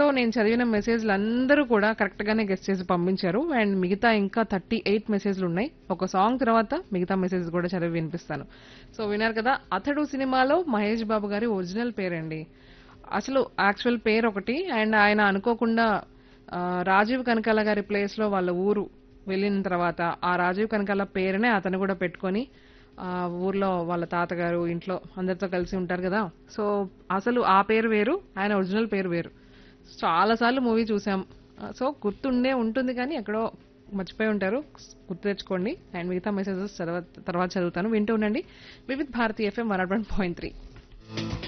నేను చదివిన మెసేజ్లు అందరూ కూడా కరెక్ట్ గానే గెస్ట్ చేసి పంపించారు అండ్ మిగతా ఇంకా థర్టీ ఎయిట్ మెసేజ్లు ఉన్నాయి ఒక సాంగ్ తర్వాత మిగతా మెసేజ్ కూడా చదివి వినిపిస్తాను సో విన్నారు కదా అతడు సినిమాలో మహేష్ బాబు గారి ఒరిజినల్ పేరండి అసలు యాక్చువల్ పేరు ఒకటి అండ్ ఆయన అనుకోకుండా ఆ, రాజీవ్ కనకాల గారి ప్లేస్ లో వాళ్ళ ఊరు వెళ్ళిన తర్వాత ఆ రాజీవ్ కనకాల పేరునే అతను కూడా పెట్టుకొని ఆ ఊర్లో వాళ్ళ తాతగారు ఇంట్లో అందరితో కలిసి ఉంటారు కదా సో అసలు ఆ పేరు వేరు ఆయన ఒరిజినల్ పేరు వేరు చాలా సార్లు మూవీ చూసాం సో గుర్తుండే ఉంటుంది కానీ ఎక్కడో మర్చిపోయి ఉంటారు గుర్తు తెచ్చుకోండి అండ్ మిగతా మెసేజెస్ తర్వాత తర్వాత చదువుతాను వింటూ ఉండండి Vividh Bharati FM one point three